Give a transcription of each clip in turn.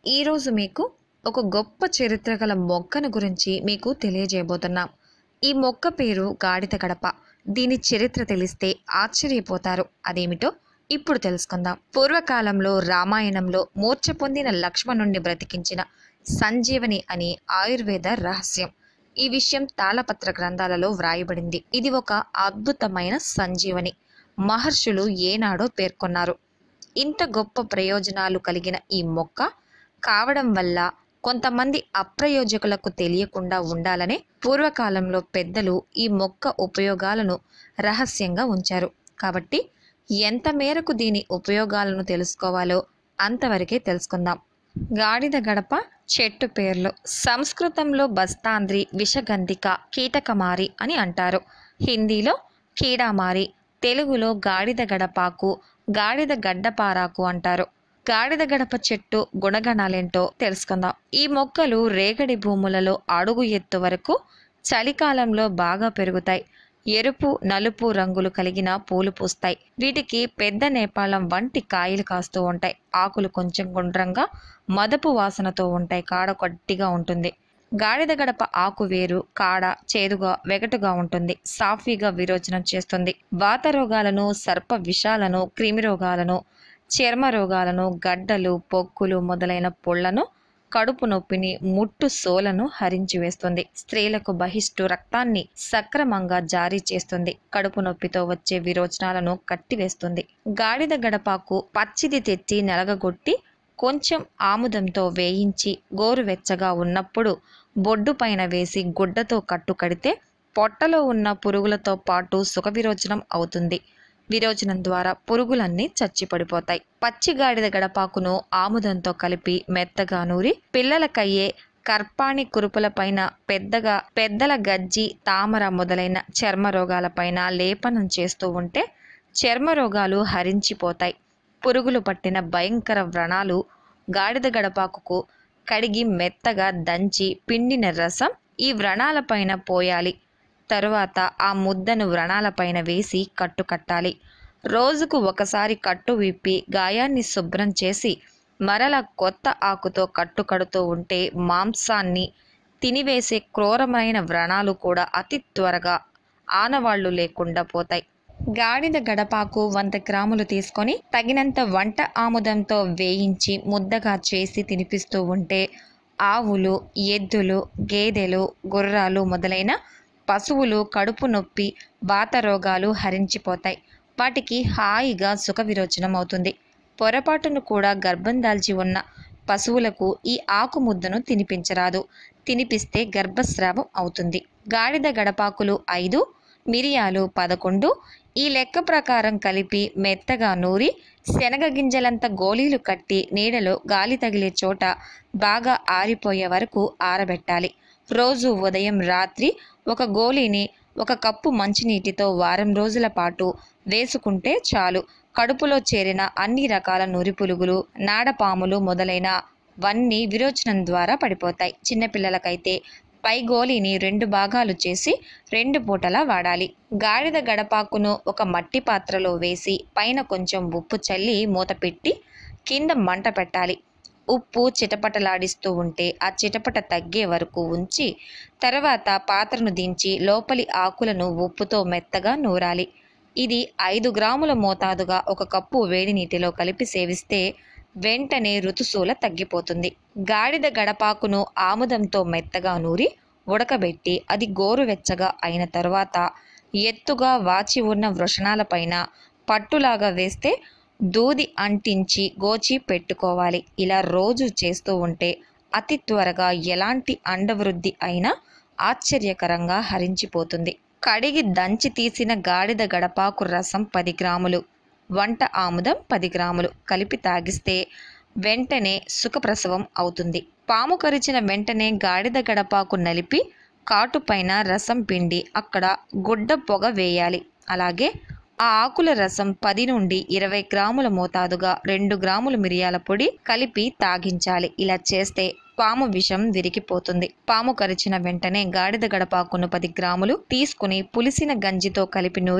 ఈరోజు మీకు ఒక గొప్ప చరిత్ర గల మొక్కను గురించి మీకు తెలియజేయబోతున్నాం ఈ మొక్క పేరు గాడిద గడప దీని చరిత్ర తెలిస్తే ఆశ్చర్యపోతారు అదేమిటో ఇప్పుడు తెలుసుకుందాం పూర్వకాలంలో రామాయణంలో మూర్ఛ పొందిన లక్ష్మణుణ్ణి బ్రతికించిన సంజీవని అని ఆయుర్వేద రహస్యం ఈ విషయం తాళపత్ర గ్రంథాలలో వ్రాయబడింది ఇది ఒక అద్భుతమైన సంజీవని మహర్షులు ఏనాడో పేర్కొన్నారు ఇంత గొప్ప ప్రయోజనాలు కలిగిన ఈ మొక్క కావడం వల్ల కొంతమంది అప్రయోజకులకు తెలియకుండా ఉండాలనే పూర్వకాలంలో పెద్దలు ఈ మొక్క ఉపయోగాలను రహస్యంగా ఉంచారు కాబట్టి ఎంత మేరకు దీని ఉపయోగాలను తెలుసుకోవాలో అంతవరకే తెలుసుకుందాం గాడిద గడప చెట్టు పేర్లు సంస్కృతంలో బస్తాంద్రి విషగంధిక కీటకమారి అని అంటారు హిందీలో కీడామారి తెలుగులో గాడిద గడపాకు గాడిద గడ్డపారాకు అంటారు గాడిద గడప చెట్టు గుణగణాలేంటో తెలుసుకుందాం ఈ మొక్కలు రేగడి భూములలో అడుగు ఎత్తు వరకు చలికాలంలో బాగా పెరుగుతాయి ఎరుపు నలుపు రంగులు కలిగిన పూలు పూస్తాయి వీటికి పెద్ద నేపాళం వంటి కాయలు కాస్తూ ఉంటాయి ఆకులు కొంచెం గుండ్రంగా మదపు వాసనతో ఉంటాయి కాడ కొట్టిగా ఉంటుంది గాడిద గడప ఆకు వేరు కాడ చేదుగా వెగటుగా ఉంటుంది సాఫీగా విరోచనం చేస్తుంది వాత రోగాలను సర్ప విషాలను క్రిమి రోగాలను చర్మ రోగాలను గడ్డలు పొక్కులు మొదలైన పొళ్లను కడుపు నొప్పిని ముట్టు సోలను హరించి వేస్తుంది స్త్రీలకు బహిష్టు రక్తాన్ని సక్రమంగా జారీ చేస్తుంది కడుపు నొప్పితో వచ్చే విరోచనాలను కట్టివేస్తుంది గాడిద గడపాకు పచ్చిది తెచ్చి నలగగొట్టి కొంచెం ఆముదంతో వేయించి గోరువెచ్చగా ఉన్నప్పుడు బొడ్డు పైన వేసి గుడ్డతో కట్టు కడితే పొట్టలో ఉన్న పురుగులతో పాటు సుఖ విరోచనం అవుతుంది విరోచనం ద్వారా పురుగులన్నీ చచ్చిపడిపోతాయి పచ్చి గాడిద గడపాకును ఆముదంతో కలిపి మెత్తగా నూరి పిల్లలకయ్యే కర్పాణి కురుపులపైన పెద్దగా పెద్దల గజ్జి తామర మొదలైన చర్మ రోగాలపైన లేపనం చేస్తూ ఉంటే చర్మ రోగాలు హరించిపోతాయి పురుగులు పట్టిన భయంకర వ్రణాలు గాడిద గడపాకుకు కడిగి మెత్తగా దంచి పిండిన రసం ఈ వ్రణాలపైన పోయాలి తరువాత ఆ ముద్దను వ్రణాలపైన వేసి కట్టు కట్టాలి రోజుకు ఒకసారి కట్టు విప్పి గాయాన్ని శుభ్రం చేసి మరల కొత్త ఆకుతో కట్టు కడుతూ ఉంటే మాంసాన్ని తినివేసే క్రూరమైన వ్రణాలు కూడా అతి త్వరగా ఆనవాళ్లు లేకుండా పోతాయి గాడిద గడపాకు వంద గ్రాములు తీసుకొని తగినంత వంట ఆముదంతో వేయించి ముద్దగా చేసి తినిపిస్తూ ఉంటే ఆవులు ఎద్దులు గేదెలు గుర్రాలు మొదలైన పశువులు కడుపు నొప్పి వాత రోగాలు హరించిపోతాయి వాటికి హాయిగా సుఖ విరోచనం అవుతుంది పొరపాటును కూడా గర్భం దాల్చి ఉన్న పశువులకు ఈ ఆకు ముద్దను తినిపించరాదు తినిపిస్తే గర్భస్రావం అవుతుంది గాడిద గడపాకులు ఐదు మిరియాలు పదకొండు ఈ లెక్క ప్రకారం కలిపి మెత్తగా నూరి శనగ గింజలంత గోళీలు కట్టి నీడలో గాలి తగిలే చోట బాగా ఆరిపోయే వరకు ఆరబెట్టాలి రోజు ఉదయం రాత్రి ఒక గోళీని ఒక కప్పు మంచినీటితో వారం రోజుల పాటు వేసుకుంటే చాలు కడుపులో చేరిన అన్ని రకాల నురిపులుగులు నాడపాములు మొదలైనవన్నీ విరోచనం ద్వారా పడిపోతాయి చిన్నపిల్లలకైతే పై గోళీని రెండు భాగాలు చేసి రెండు పూటలా వాడాలి గాడిద గడపాకును ఒక మట్టి పాత్రలో వేసి పైన కొంచెం ఉప్పు చల్లి మూత పెట్టి కింద మంట పెట్టాలి ఉప్పు చిటపటలాడిస్తూ ఉంటే ఆ చిటపట తగ్గే వరకు ఉంచి తర్వాత పాత్రను దించి లోపలి ఆకులను ఉప్పుతో మెత్తగా నూరాలి ఇది ఐదు గ్రాముల మోతాదుగా ఒక కప్పు వేడి నీటిలో కలిపి సేవిస్తే వెంటనే ఋతుశూల తగ్గిపోతుంది గాడిద గడపాకును ఆముదంతో మెత్తగా నూరి ఉడకబెట్టి అది గోరువెచ్చగా అయిన తరువాత ఎత్తుగా వాచి ఉన్న వృషణాలపైన పట్టులాగా వేస్తే దూది అంటించి గోచి పెట్టుకోవాలి ఇలా రోజు చేస్తూ ఉంటే అతి త్వరగా ఎలాంటి అండవృద్ధి అయినా ఆశ్చర్యకరంగా హరించిపోతుంది కడిగి దంచి తీసిన గాడిద గడపాకు రసం పది గ్రాములు వంట ఆముదం పది గ్రాములు కలిపి తాగిస్తే వెంటనే సుఖప్రసవం అవుతుంది పాము కరిచిన వెంటనే గాడిద గడపాకు నలిపి కాటుపైన రసం పిండి అక్కడ గుడ్డ పొగ వేయాలి అలాగే ఆ ఆకుల రసం పది నుండి ఇరవై గ్రాముల మోతాదుగా రెండు గ్రాముల మిరియాల పొడి కలిపి తాగించాలి ఇలా చేస్తే పాము విషం విరిగిపోతుంది పాము కరిచిన వెంటనే గాడిద గడపాకును పది గ్రాములు తీసుకుని పులిసిన గంజితో కలిపి నూరి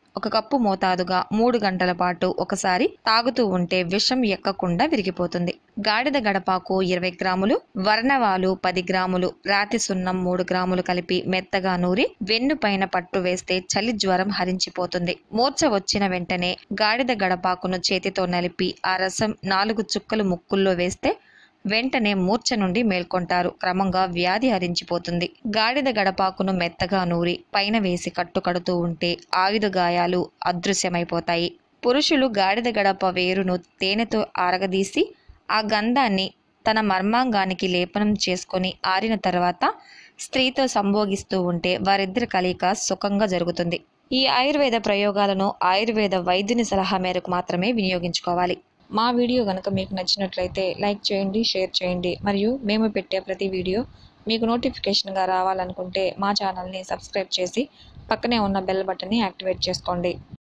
ఒక కప్పు మోతాదుగా మూడు గంటల పాటు ఒకసారి తాగుతూ ఉంటే విషం ఎక్కకుండా విరిగిపోతుంది గాడిద గడపాకు ఇరవై గ్రాములు వర్ణవాలు పది గ్రాములు రాతి సున్నం మూడు గ్రాములు కలిపి మెత్తగా నూరి వెన్ను పైన పట్టు వేస్తే చలి జ్వరం హరించిపోతుంది మూర్ఛ వచ్చిన వెంటనే గాడిద గడపాకును చేతితో నలిపి ఆ రసం నాలుగు చుక్కలు ముక్కుల్లో వేస్తే వెంటనే మూర్ఛ నుండి మేల్కొంటారు క్రమంగా వ్యాధి హరించిపోతుంది గాడిద గడపాకును మెత్తగా నూరి పైన వేసి కట్టుకడుతూ ఉంటే ఆయుధ గాయాలు అదృశ్యమైపోతాయి పురుషులు గాడిద గడప వేరును తేనెతో ఆరగదీసి ఆ గంధాన్ని తన మర్మాంగానికి లేపనం చేసుకొని ఆరిన తర్వాత స్త్రీతో సంభోగిస్తూ ఉంటే వారిద్దరి కలయిక సుఖంగా జరుగుతుంది ఈ ఆయుర్వేద ప్రయోగాలను ఆయుర్వేద వైద్యుని సలహా మేరకు మాత్రమే వినియోగించుకోవాలి మా వీడియో కనుక మీకు నచ్చినట్లయితే లైక్ చేయండి షేర్ చేయండి మరియు మేము పెట్టే ప్రతి వీడియో మీకు నోటిఫికేషన్గా రావాలనుకుంటే మా ఛానల్ని సబ్స్క్రైబ్ చేసి పక్కనే ఉన్న బెల్ బటన్ని యాక్టివేట్ చేసుకోండి